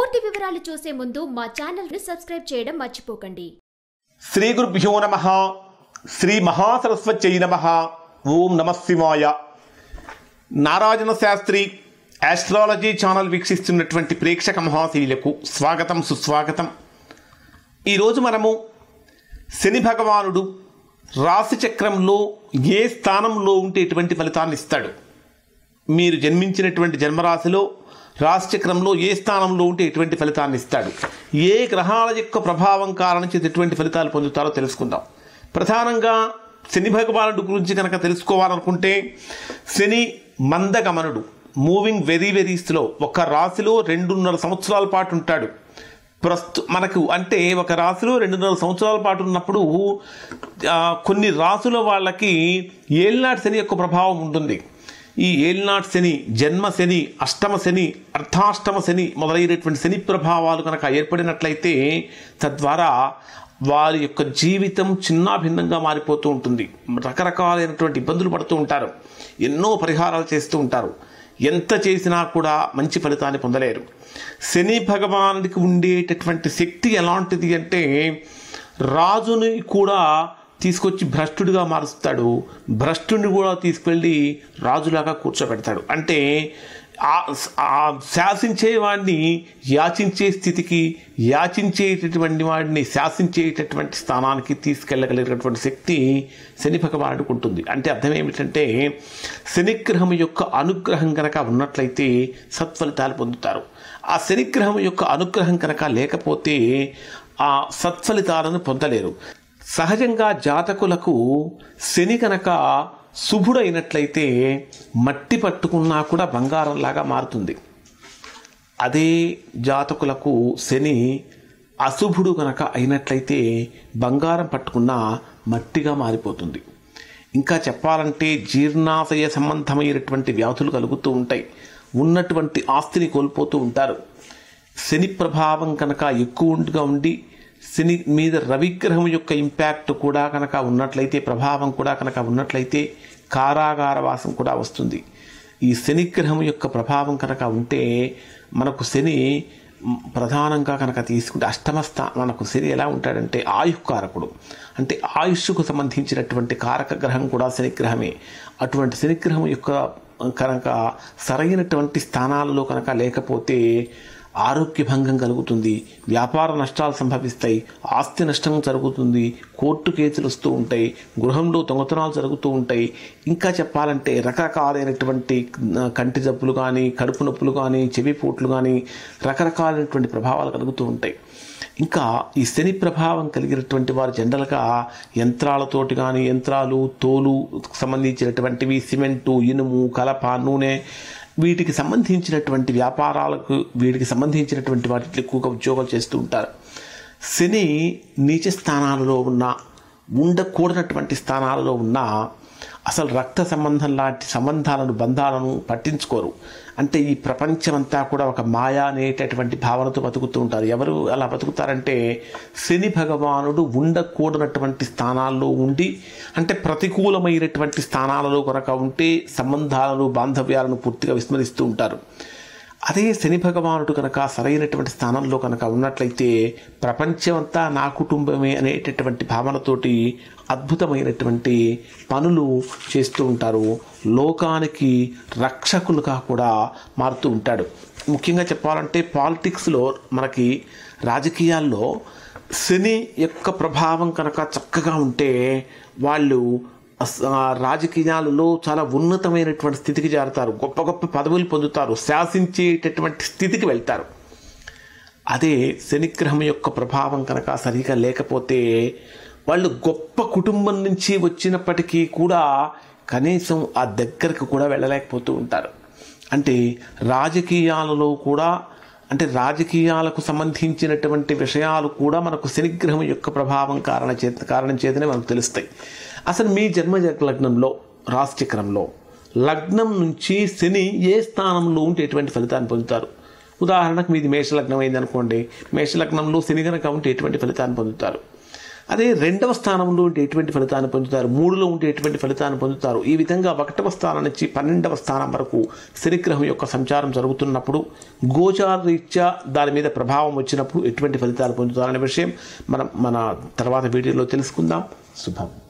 పూర్తి వివరాలు చూసే ముందు మా ఛానల్ ని సబ్స్క్రైబ్ చేయడం మర్చిపోకండి శ్రీ గురుభ్యో నమ శ్రీ మహాసరస్వత్యై నమ ఓం నమ శివాయ నారాయణ శాస్త్రి ఆస్ట్రాలజీ ఛానల్ వీక్షిస్తున్నటువంటి ప్రేక్షక మహాశీలకు స్వాగతం సుస్వాగతం ఈరోజు మనము శని భగవానుడు రాశి చక్రంలో ఏ స్థానంలో ఉంటే ఎటువంటి ఫలితాన్ని ఇస్తాడు మీరు జన్మించినటువంటి జన్మరాశిలో రాశిచక్రంలో ఏ స్థానంలో ఉంటే ఎటువంటి ఫలితాన్ని ఇస్తాడు ఏ గ్రహాల యొక్క ప్రభావం కారణం చేత ఎటువంటి ఫలితాలు పొందుతారో తెలుసుకుందాం ప్రధానంగా శని భగవానుడు గురించి కనుక తెలుసుకోవాలనుకుంటే శని మందగమనుడు మూవింగ్ వెరీ వెరీ స్లో ఒక రాశిలో రెండున్నర సంవత్సరాల పాటు ఉంటాడు ప్రస్తు మనకు అంటే ఒక రాశిలో రెండున్నర సంవత్సరాల పాటు ఉన్నప్పుడు ఆ, కొన్ని రాసుల వాళ్ళకి ఏళ్ళనాటి శని యొక్క ప్రభావం ఉంటుంది ఈ ఏళ్ళనాటి శని జన్మ శని అష్టమ శని అర్ధాష్టమ శని మొదలైనటువంటి శని ప్రభావాలు కనుక ఏర్పడినట్లయితే తద్వారా వారి యొక్క జీవితం చిన్నాభిన్నంగా మారిపోతూ ఉంటుంది రకరకాలైనటువంటి ఇబ్బందులు పడుతూ ఉంటారు ఎన్నో పరిహారాలు చేస్తూ ఉంటారు ఎంత చేసినా కూడా మంచి ఫలితాన్ని పొందలేరు శని భగవానుడికి ఉండేటటువంటి శక్తి ఎలాంటిది అంటే రాజుని కూడా తీసుకొచ్చి భ్రష్టుడిగా మారుస్తాడు భ్రష్టుడిని కూడా తీసుకెళ్ళి రాజులాగా కూర్చోబెడతాడు అంటే ఆ- ఆ శాసించే వాడిని యాచించే స్థితికి యాచించేటటువంటి వాడిని శాసించేటటువంటి స్థానానికి తీసుకెళ్ళగలిగినటువంటి శక్తి శని భగవానుడికి ఉంటుంది అంటే అర్థం ఏమిటంటే శనిగ్రహం యొక్క అనుగ్రహం కనుక ఉన్నట్లయితే సత్ఫలితాలు పొందుతారు ఆ శనిగ్రహం యొక్క అనుగ్రహం కనుక లేకపోతే ఆ సత్ఫలితాలను పొందలేరు సహజంగా జాతకులకు శని కనుక శుభుడైనట్లయితే మట్టి పట్టుకున్నా కూడా బంగారంలాగా మారుతుంది అదే జాతకులకు శని అశుభుడు కనుక అయినట్లయితే బంగారం పట్టుకున్న మట్టిగా మారిపోతుంది ఇంకా చెప్పాలంటే జీర్ణాశయ సంబంధమైనటువంటి వ్యాధులు కలుగుతూ ఉంటాయి ఉన్నటువంటి ఆస్తిని కోల్పోతూ ఉంటారు శని ప్రభావం కనుక ఎక్కువగా ఉండి శని మీద రవిగ్రహం యొక్క ఇంపాక్ట్ కూడా కనుక ఉన్నట్లయితే ప్రభావం కూడా కనుక ఉన్నట్లయితే కారాగార వాసం కూడా వస్తుంది ఈ శనిగ్రహం యొక్క ప్రభావం కనుక ఉంటే మనకు శని మ్, ప్రధానంగా కనుక తీసుకుంటే అష్టమ స్థా మనకు శని ఎలా ఉంటాడంటే ఆయుష్కారకుడు అంటే ఆయుష్కు సంబంధించినటువంటి కారక గ్రహం కూడా శనిగ్రహమే అటువంటి శనిగ్రహం యొక్క కనుక సరైనటువంటి స్థానాలలో కనుక లేకపోతే ఆరోగ్య భంగం కలుగుతుంది వ్యాపార నష్టాలు సంభవిస్తాయి ఆస్తి నష్టం జరుగుతుంది కోర్టు కేసులు వస్తూ ఉంటాయి గృహంలో దొంగతనాలు జరుగుతూ ఉంటాయి ఇంకా చెప్పాలంటే రకరకాలైనటువంటి ఆ, కంటి జబ్బులు కానీ కడుపు నొప్పులు కానీ చెవిపోట్లు కానీ రకరకాలైనటువంటి ప్రభావాలు కలుగుతూ ఉంటాయి ఇంకా ఈ శని ప్రభావం కలిగినటువంటి వారు జనరల్గా యంత్రాలతోటి కానీ యంత్రాలు తోలు సంబంధించినటువంటివి సిమెంటు ఇనుము కలప నూనె వీటికి సంబంధించినటువంటి వ్యాపారాలకు వీటికి సంబంధించినటువంటి వాటికి ఎక్కువగా ఉద్యోగాలు చేస్తూ ఉంటారు శని నీచ స్థానాలలో ఉన్న ఉండకూడనటువంటి స్థానాలలో ఉన్న అసలు రక్త సంబంధం లాంటి సంబంధాలను బంధాలను పట్టించుకోరు అంటే ఈ ప్రపంచమంతా కూడా ఒక మాయా అనేటటువంటి భావనతో బతుకుతూ ఉంటారు ఎవరు అలా బతుకుతారంటే శని భగవానుడు ఉండకూడనటువంటి స్థానాల్లో ఉండి అంటే ప్రతికూలమైనటువంటి స్థానాలలో కనుక ఉంటే సంబంధాలను బాంధవ్యాలను పూర్తిగా విస్మరిస్తూ ఉంటారు అదే శని భగవానుడు కనుక సరైనటువంటి స్థానంలో కనుక ఉన్నట్లయితే ప్రపంచమంతా నా కుటుంబమే అనేటటువంటి భావనతోటి అద్భుతమైనటువంటి పనులు చేస్తూ ఉంటారు లోకానికి రక్షకులుగా కూడా మారుతూ ఉంటాడు ముఖ్యంగా చెప్పాలంటే పాలిటిక్స్లో మనకి రాజకీయాల్లో శని యొక్క ప్రభావం కనుక చక్కగా ఉంటే వాళ్ళు అస్- ఆ రాజకీయాలలో చాలా ఉన్నతమైనటువంటి స్థితికి చేరతారు గొప్ప గొప్ప పదవులు పొందుతారు శాసించేటటువంటి స్థితికి వెళ్తారు అదే శనిగ్రహం యొక్క ప్రభావం కనుక సరిగా లేకపోతే వాళ్ళు గొప్ప కుటుంబం నుంచి వచ్చినప్పటికీ కూడా కనీసం ఆ దగ్గరకు కూడా వెళ్ళలేకపోతూ ఉంటారు అంటే రాజకీయాలలో కూడా అంటే రాజకీయాలకు సంబంధించినటువంటి విషయాలు కూడా మనకు శనిగ్రహం యొక్క ప్రభావం కారణ చేత కారణం చేతనే మనకు తెలుస్తాయి అసలు మీ జన్మ లగ్నంలో రాశిచక్రంలో లగ్నం నుంచి శని ఏ స్థానంలో ఉంటే ఎటువంటి ఫలితాన్ని పొందుతారు ఉదాహరణకు మీది మేషలగ్నం అయింది అనుకోండి మేషలగ్నంలో శని గనక ఉంటే ఎటువంటి ఫలితాన్ని పొందుతారు అదే రెండవ స్థానంలో ఉంటే ఎటువంటి ఫలితాన్ని పొందుతారు మూడులో ఉంటే ఎటువంటి ఫలితాన్ని పొందుతారు ఈ విధంగా ఒకటవ స్థానం నుంచి పన్నెండవ స్థానం వరకు శనిగ్రహం యొక్క సంచారం జరుగుతున్నప్పుడు గోచార రీత్యా దాని మీద ప్రభావం వచ్చినప్పుడు ఎటువంటి ఫలితాలు పొందుతారనే విషయం మనం మన తర్వాత వీడియోలో తెలుసుకుందాం శుభం